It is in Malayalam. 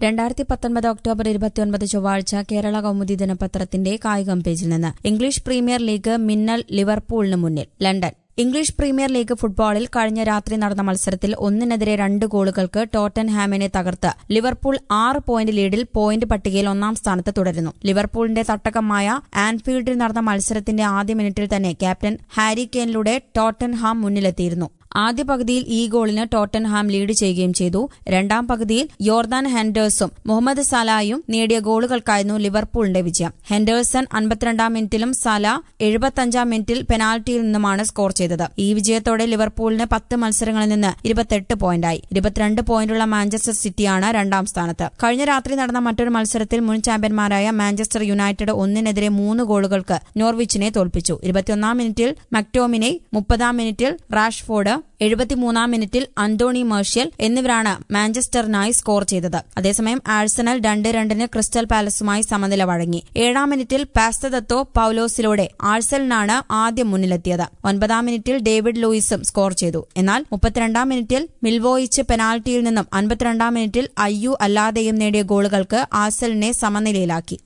രണ്ടായിരത്തി പത്തൊൻപത് ഒക്ടോബർ ഇരുപത്തിയൊൻപത് ചൊവ്വാഴ്ച കേരള കൗമുദി ദിനപത്രത്തിന്റെ കായികം പേജിൽ നിന്ന് ഇംഗ്ലീഷ് പ്രീമിയർ ലീഗ് മിന്നൽ ലിവർപൂളിന് മുന്നിൽ ലണ്ടൻ ഇംഗ്ലീഷ് പ്രീമിയർ ലീഗ് ഫുട്ബോളിൽ കഴിഞ്ഞ രാത്രി നടന്ന മത്സരത്തിൽ ഒന്നിനെതിരെ രണ്ട് ഗോളുകൾക്ക് ടോട്ടൻഹാമിനെ തകർത്ത് ലിവർപൂൾ ആറ് പോയിന്റ് ലീഡിൽ പോയിന്റ് പട്ടികയിൽ ഒന്നാം സ്ഥാനത്ത് തുടരുന്നു ലിവർപൂളിന്റെ തട്ടകമായ ആൻഫീൽഡിൽ നടന്ന മത്സരത്തിന്റെ ആദ്യ മിനിറ്റിൽ തന്നെ ക്യാപ്റ്റൻ ഹാരി കെയിനിലൂടെ ടോട്ടൻഹാം മുന്നിലെത്തിയിരുന്നു ആദ്യ പകുതിയിൽ ഈ ഗോളിന് ടോട്ടൻഹാം ലീഡ് ചെയ്യുകയും ചെയ്തു രണ്ടാം പകുതിയിൽ യോർദാൻ ഹെൻഡേഴ്സും മുഹമ്മദ് സലായും നേടിയ ഗോളുകൾക്കായിരുന്നു ലിവർപൂളിന്റെ വിജയം ഹെൻഡേഴ്സൺ അൻപത്തിരണ്ടാം മിനിറ്റിലും സല എഴുപത്തഞ്ചാം മിനിറ്റിൽ പെനാൽറ്റിയിൽ നിന്നുമാണ് സ്കോർ ചെയ്തത് ഈ വിജയത്തോടെ ലിവർപൂളിന് പത്ത് മത്സരങ്ങളിൽ നിന്ന് ഇരുപത്തെട്ട് പോയിന്റായി ഇരുപത്തിരണ്ട് പോയിന്റുള്ള മാഞ്ചസ്റ്റർ സിറ്റിയാണ് രണ്ടാം സ്ഥാനത്ത് കഴിഞ്ഞ രാത്രി നടന്ന മറ്റൊരു മത്സരത്തിൽ മുൻ ചാമ്പ്യന്മാരായ മാഞ്ചസ്റ്റർ യുണൈറ്റഡ് ഒന്നിനെതിരെ മൂന്ന് ഗോളുകൾക്ക് നോർവിച്ചിനെ തോൽപ്പിച്ചു ഇരുപത്തിയൊന്നാം മിനിറ്റിൽ മക്ടോമിനെ മുപ്പതാം മിനിറ്റിൽ റാഷ്ഫോർഡ് എഴുപത്തിമൂന്നാം മിനിറ്റിൽ അന്തോണി മേർഷ്യൽ എന്നിവരാണ് മാഞ്ചസ്റ്ററിനായി സ്കോർ ചെയ്തത് അതേസമയം ആഴ്സണൽ രണ്ട് രണ്ടിന് ക്രിസ്റ്റൽ പാലസുമായി സമനില വഴങ്ങി ഏഴാം മിനിറ്റിൽ പാസ്തദത്തോ പൌലോസിലൂടെ ആഴ്സലിനാണ് ആദ്യം മുന്നിലെത്തിയത് ഒൻപതാം മിനിറ്റിൽ ഡേവിഡ് ലൂയിസും സ്കോർ ചെയ്തു എന്നാൽ മുപ്പത്തിരണ്ടാം മിനിറ്റിൽ മിൽവോയിച്ച് പെനാൽറ്റിയിൽ നിന്നും അൻപത്തിരണ്ടാം മിനിറ്റിൽ അയ്യു അല്ലാതെയും നേടിയ ഗോളുകൾക്ക് ആഴ്സലിനെ സമനിലയിലാക്കി